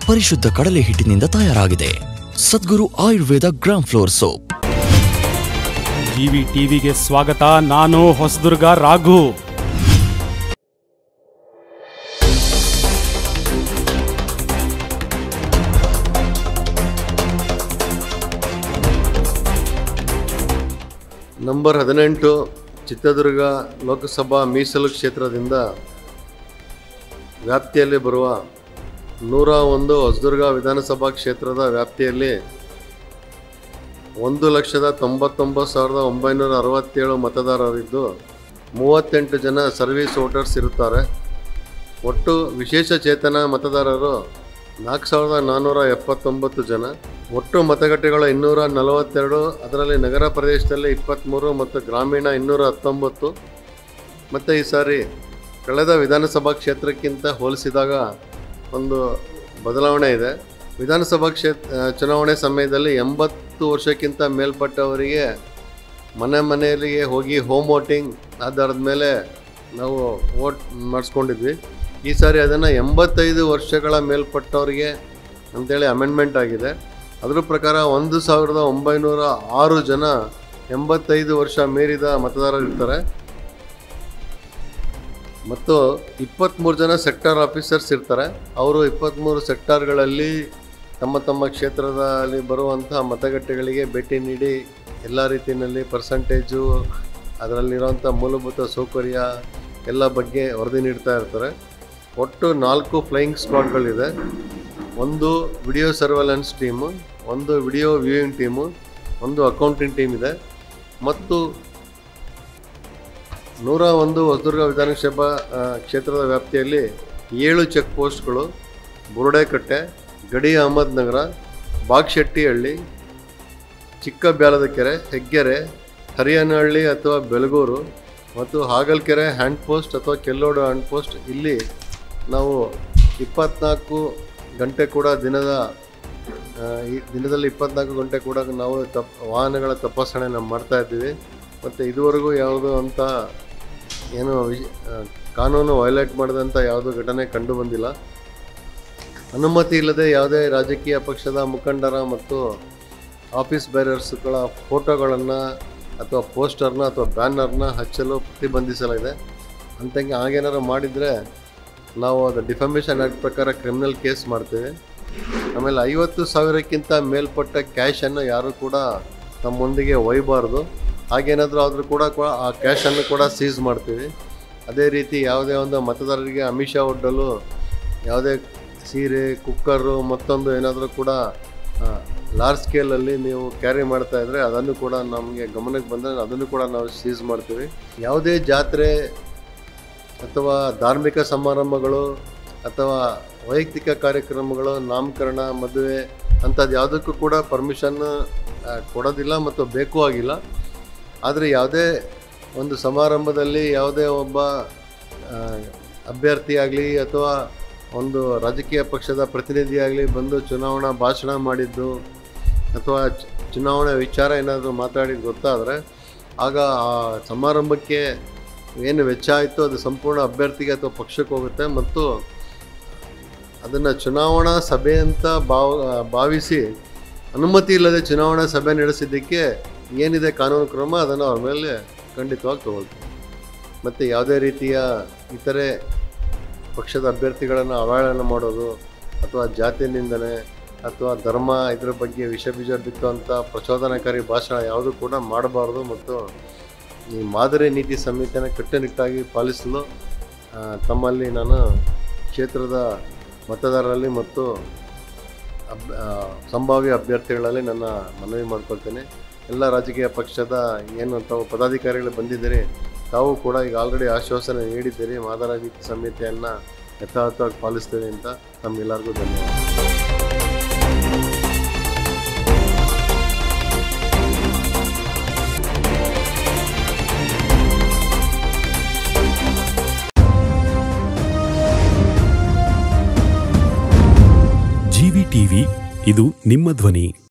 ಪರಿಶುದ್ಧ ಕಡಲೆ ಹಿಟ್ಟಿನಿಂದ ತಯಾರಾಗಿದೆ Sadguru Ayurveda gram flour soap GV ಟಿವಿಗೆ ಸ್ವಾಗತ ನಾನು ಹೊಸದುರ್ಗ ರಾಘು ನಂಬರ್ ಹದಿನೆಂಟು ಚಿತ್ರದುರ್ಗ ಲೋಕಸಭಾ ಮೀಸಲು ಕ್ಷೇತ್ರದಿಂದ ವ್ಯಾಪ್ತಿಯಲ್ಲಿ ಬರುವ ನೂರ ಒಂದು ಹೊಸದುರ್ಗ ವಿಧಾನಸಭಾ ಕ್ಷೇತ್ರದ ವ್ಯಾಪ್ತಿಯಲ್ಲಿ ಒಂದು ಲಕ್ಷದ ತೊಂಬತ್ತೊಂಬತ್ತು ಸಾವಿರದ ಒಂಬೈನೂರ ಅರವತ್ತೇಳು ಮತದಾರರಿದ್ದು ಮೂವತ್ತೆಂಟು ಜನ ಸರ್ವಿಸ್ ವೋಟರ್ಸ್ ಇರುತ್ತಾರೆ ಒಟ್ಟು ವಿಶೇಷ ಚೇತನ ಮತದಾರರು ನಾಲ್ಕು ಸಾವಿರದ ನಾನ್ನೂರ ಎಪ್ಪತ್ತೊಂಬತ್ತು ಜನ ಒಟ್ಟು ಮತಗಟ್ಟೆಗಳು ಇನ್ನೂರ ನಲವತ್ತೆರಡು ಅದರಲ್ಲಿ ನಗರ ಪ್ರದೇಶದಲ್ಲಿ ಇಪ್ಪತ್ತ್ಮೂರು ಮತ್ತು ಗ್ರಾಮೀಣ ಇನ್ನೂರ ಹತ್ತೊಂಬತ್ತು ಮತ್ತು ಈ ಸಾರಿ ಕಳೆದ ವಿಧಾನಸಭಾ ಕ್ಷೇತ್ರಕ್ಕಿಂತ ಹೋಲಿಸಿದಾಗ ಒಂದು ಬದಲಾವಣೆ ಇದೆ ವಿಧಾನಸಭಾ ಕ್ಷೇತ್ರ ಚುನಾವಣೆ ಸಮಯದಲ್ಲಿ ಎಂಬತ್ತು ವರ್ಷಕ್ಕಿಂತ ಮೇಲ್ಪಟ್ಟವರಿಗೆ ಮನೆ ಮನೆಯಲ್ಲಿಗೆ ಹೋಗಿ ಹೋಮ್ ವೋಟಿಂಗ್ ಆಧಾರದ ಮೇಲೆ ನಾವು ವೋಟ್ ಮಾಡಿಸ್ಕೊಂಡಿದ್ವಿ ಈ ಸಾರಿ ಅದನ್ನು ಎಂಬತ್ತೈದು ವರ್ಷಗಳ ಮೇಲ್ಪಟ್ಟವರಿಗೆ ಅಂತೇಳಿ ಅಮೆಂಡ್ಮೆಂಟ್ ಆಗಿದೆ ಅದರ ಪ್ರಕಾರ ಒಂದು ಸಾವಿರದ ಒಂಬೈನೂರ ಆರು ಜನ ಎಂಬತ್ತೈದು ವರ್ಷ ಮೀರಿದ ಮತದಾರರು ಇರ್ತಾರೆ ಮತ್ತು ಇಪ್ಪತ್ತ್ಮೂರು ಜನ ಸೆಕ್ಟಾರ್ ಆಫೀಸರ್ಸ್ ಇರ್ತಾರೆ ಅವರು ಇಪ್ಪತ್ತ್ಮೂರು ಸೆಕ್ಟಾರ್ಗಳಲ್ಲಿ ತಮ್ಮ ತಮ್ಮ ಕ್ಷೇತ್ರದಲ್ಲಿ ಬರುವಂಥ ಮತಗಟ್ಟೆಗಳಿಗೆ ಭೇಟಿ ನೀಡಿ ಎಲ್ಲ ರೀತಿಯಲ್ಲಿ ಪರ್ಸಂಟೇಜು ಅದರಲ್ಲಿರುವಂಥ ಮೂಲಭೂತ ಸೌಕರ್ಯ ಎಲ್ಲ ಬಗ್ಗೆ ವರದಿ ನೀಡ್ತಾ ಇರ್ತಾರೆ ಒಟ್ಟು ನಾಲ್ಕು ಫ್ಲೈಯಿಂಗ್ ಸ್ಕ್ವಾಡ್ಗಳಿದೆ ಒಂದು ವಿಡಿಯೋ ಸರ್ವೆಲೆನ್ಸ್ ಟೀಮು ಒಂದು ವಿಡಿಯೋ ವ್ಯೂಯಿಂಗ್ ಟೀಮು ಒಂದು ಅಕೌಂಟಿಂಗ್ ಟೀಮ್ ಇದೆ ಮತ್ತು ನೂರ ಒಂದು ಹೊಸದುರ್ಗ ವಿಧಾನಸಭಾ ಆ, ಕ್ಷೇತ್ರದ ವ್ಯಾಪ್ತಿಯಲ್ಲಿ ಏಳು ಚೆಕ್ ಪೋಸ್ಟ್ಗಳು ಬುರುಡೆಕಟ್ಟೆ ಗಡಿ ಅಹಮದ್ನಗರ ಬಾಗ್ಶೆಟ್ಟಿಹಳ್ಳಿ ಚಿಕ್ಕ ಬ್ಯಾಲದಕೆರೆ ಹೆಗ್ಗೆರೆ ಹರಿಯನಹಳ್ಳಿ ಅಥವಾ ಬೆಲಗೂರು ಮತ್ತು ಹಾಗಲ್ಕೆರೆ ಹ್ಯಾಂಡ್ ಪೋಸ್ಟ್ ಅಥವಾ ಕೆಲ್ಲೋಡು ಹ್ಯಾಂಡ್ ಪೋಸ್ಟ್ ಇಲ್ಲಿ ನಾವು ಇಪ್ಪತ್ನಾಲ್ಕು ಗಂಟೆ ಕೂಡ ದಿನದ ಆ, ಈ ದಿನದಲ್ಲಿ ಇಪ್ಪತ್ನಾಲ್ಕು ಗಂಟೆ ಕೂಡ ನಾವು ತಪ್ ವಾಹನಗಳ ತಪಾಸಣೆ ನಾವು ಮಾಡ್ತಾ ಇದ್ದೀವಿ ಮತ್ತು ಇದುವರೆಗೂ ಯಾವುದೋ ಅಂತ ಏನು ವಿಶ್- ಆ, ಕಾನೂನು ವೈಲೇಟ್ ಮಾಡಿದಂಥ ಯಾವುದೋ ಘಟನೆ ಕಂಡು ಬಂದಿಲ್ಲ ಅನುಮತಿ ಇಲ್ಲದೆ ಯಾವುದೇ ರಾಜಕೀಯ ಪಕ್ಷದ ಮುಖಂಡರ ಮತ್ತು ಆಫೀಸ್ ಬೇರರ್ಸ್ಗಳ ಫೋಟೋಗಳನ್ನು ಅಥವಾ ಪೋಸ್ಟರ್ನ ಅಥವಾ ಬ್ಯಾನರ್ನ ಹಚ್ಚಲು ಪ್ರತಿಬಂಧಿಸಲಾಗಿದೆ ಅಂತಂಗೆ ಹಾಗೇನಾರು ಮಾಡಿದರೆ ನಾವು ಅದು ಡಿಫಮೇಷನ್ ಆ್ಯಕ್ಟ್ ಪ್ರಕಾರ ಕ್ರಿಮಿನಲ್ ಕೇಸ್ ಮಾಡ್ತೇವೆ ಆಮೇಲೆ ಐವತ್ತು ಸಾವಿರಕ್ಕಿಂತ ಮೇಲ್ಪಟ್ಟ ಕ್ಯಾಶನ್ನು ಯಾರು ಕೂಡ ತಮ್ಮೊಂದಿಗೆ ಒಯ್ಯಬಾರ್ದು ಹಾಗೇನಾದರೂ ಆದರೂ ಕೂಡ ಕೂಡ- ಆ ಕ್ಯಾಶನ್ನು ಕೂಡ ಸೀಸ್ ಮಾಡ್ತೀವಿ ಅದೇ ರೀತಿ ಯಾವುದೇ ಒಂದು ಮತದಾರರಿಗೆ ಅಮಿಷ ಒಡ್ಡಲು ಯಾವುದೇ ಸೀರೆ ಕುಕ್ಕರು ಮತ್ತೊಂದು ಏನಾದರೂ ಕೂಡ ಲಾರ್ಜ್ ಸ್ಕೇಲಲ್ಲಿ ನೀವು ಕ್ಯಾರಿ ಮಾಡ್ತಾ ಇದ್ದರೆ ಅದನ್ನು ಕೂಡ ನಮಗೆ ಗಮನಕ್ಕೆ ಬಂದರೆ ಅದನ್ನು ಕೂಡ ನಾವು ಸೀಸ್ ಮಾಡ್ತೀವಿ ಯಾವುದೇ ಜಾತ್ರೆ ಅಥವಾ ಧಾರ್ಮಿಕ ಸಮಾರಂಭಗಳು ಅಥವಾ ವೈಯಕ್ತಿಕ ಕಾರ್ಯಕ್ರಮಗಳು ನಾಮಕರಣ ಮದುವೆ ಅಂಥದ್ದು ಯಾವುದಕ್ಕೂ ಕೂಡ ಪರ್ಮಿಷನ್ ಕೊಡೋದಿಲ್ಲ ಮತ್ತು ಬೇಕು ಆಗಿಲ್ಲ ಆದರೆ ಯಾವುದೇ ಒಂದು ಸಮಾರಂಭದಲ್ಲಿ ಯಾವುದೇ ಒಬ್ಬ ಆ, ಅಭ್ಯರ್ಥಿಯಾಗಲಿ ಅಥವಾ ಒಂದು ರಾಜಕೀಯ ಪಕ್ಷದ ಪ್ರತಿನಿಧಿಯಾಗಲಿ ಬಂದು ಚುನಾವಣಾ ಭಾಷಣ ಮಾಡಿದ್ದು ಅಥವಾ ಚ- ಚುನಾವಣೆ ವಿಚಾರ ಏನಾದರೂ ಮಾತಾಡಿದ್ದು ಗೊತ್ತಾದರೆ ಆಗ ಆ ಸಮಾರಂಭಕ್ಕೆ ಏನು ವೆಚ್ಚ ಆಯಿತು ಅದು ಸಂಪೂರ್ಣ ಅಭ್ಯರ್ಥಿಗೆ ಅಥವಾ ಪಕ್ಷಕ್ಕೆ ಹೋಗುತ್ತೆ ಮತ್ತು ಅದನ್ನು ಚುನಾವಣಾ ಸಭೆ ಅಂತ ಭಾವ ಭಾವಿಸಿ ಅನುಮತಿ ಇಲ್ಲದೆ ಚುನಾವಣಾ ಸಭೆ ನಡೆಸಿದ್ದಕ್ಕೆ ಏನಿದೆ ಕಾನೂನು ಕ್ರಮ ಅದನ್ನು ಅವ್ರ ಮೇಲೆ ಖಂಡಿತವಾಗಿ ತಗೊಳ್ತೀವಿ ಮತ್ತು ಯಾವುದೇ ರೀತಿಯ ಇತರೆ ಪಕ್ಷದ ಅಭ್ಯರ್ಥಿಗಳನ್ನು ಅವಹೇಳನ ಮಾಡೋದು ಅಥವಾ ಜಾತಿ ನಿಂದನೆ ಅಥವಾ ಧರ್ಮ ಇದರ ಬಗ್ಗೆ ವಿಷ ಬೀಜ ಬಿತ್ತುವಂಥ ಪ್ರಚೋದನಕಾರಿ ಭಾಷಣ ಯಾವುದೂ ಕೂಡ ಮಾಡಬಾರ್ದು ಮತ್ತು ಈ ಮಾದರಿ ನೀತಿ ಸಂಹಿತೆಯನ್ನು ಕಟ್ಟುನಿಟ್ಟಾಗಿ ಪಾಲಿಸಲು ಆ, ತಮ್ಮಲ್ಲಿ ನಾನು ಕ್ಷೇತ್ರದ ಮತದಾರರಲ್ಲಿ ಮತ್ತು ಅಬ್ ಆ, ಸಂಭಾವ್ಯ ಅಭ್ಯರ್ಥಿಗಳಲ್ಲಿ ನನ್ನ ಮನವಿ ಮಾಡ್ಕೊಳ್ತೇನೆ ಎಲ್ಲ ರಾಜಕೀಯ ಪಕ್ಷದ ಏನು ತಾವು ಪದಾಧಿಕಾರಿಗಳು ಬಂದಿದ್ದೀರಿ ತಾವು ಕೂಡ ಈಗ ಆಲ್ರೆಡಿ ಆಶ್ವಾಸನೆ ನೀಡಿದ್ದೀರಿ ಮಾದರಿ ನೀತಿ ಸಂಹಿತೆಯನ್ನು ಯಥಾವತ್ತವಾಗಿ ಪಾಲಿಸ್ತೇವೆ ಅಂತ ತಮ್ಮೆಲ್ಲರಿಗೂ ಧನ್ಯವಾದ ಜಿವಿ ಟಿವಿ ಇದು ನಿಮ್ಮ ಧ್ವನಿ